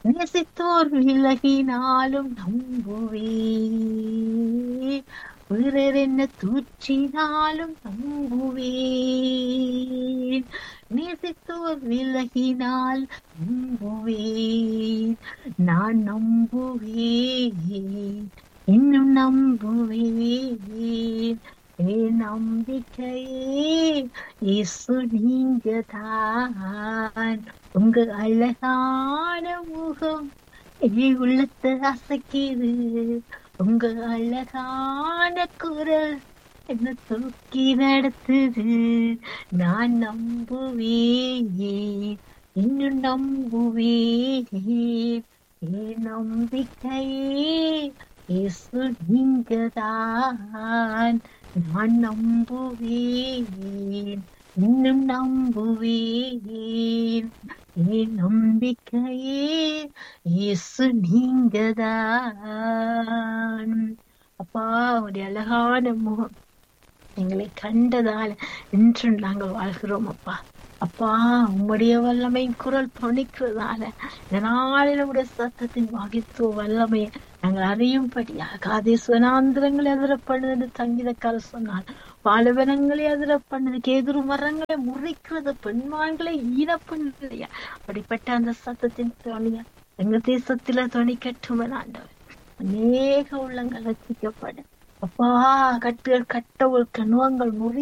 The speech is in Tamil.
நேசித்தோர் விலகினாலும் நம்புவேன் பிறர் என்ன தூற்றினாலும் நம்புவேன் நேசித்தோர் விலகினால் நம்புவேன் நான் நம்புவேன் இன்னும் நம்புவேன் என் நம்பிக்கையே இயேசு நீங்க தான் உங்க அழகான முகம் என் உள்ளத்தை அசைக்குது உங்க அழகான குரல் என்ன தூக்கி நடத்துது நான் நம்புவேன் இன்னும் நம்புவேன் என் நம்பிக்கையே இயேசு நீங்கதான் நான் நம்புவேன் இன்னும் நம்புவேன் என் நம்பிக்கையே இயேசு நீங்கதான் அப்பா உடைய அழகான முகம் எங்களை கண்டதால இன்று நாங்கள் வாழ்கிறோம் அப்பா அப்பா உம்முடைய வல்லமை குரல் துணிக்கிறதால இந்த நாளில் உடைய சத்தத்தின் வகித்துவ வல்லமையை நாங்கள் அறியும்படியாக காதேஸ்வனாந்திரங்களை எதிரப்படுது தங்கிதக்கார சொன்னால் பாலவனங்களை எதிரப்படுது கேதுரு மரங்களை முறிக்கிறது பெண்மான்களை ஈனப்படுறதையா அப்படிப்பட்ட அந்த சத்தத்தின் துணியா எங்க தேசத்துல துணிக்கட்டும் ஆண்டவர் அநேக உள்ளங்கள் ரசிக்கப்படும் அப்பா கட்டுகள் கட்டவுள் கணுவங்கள் முறி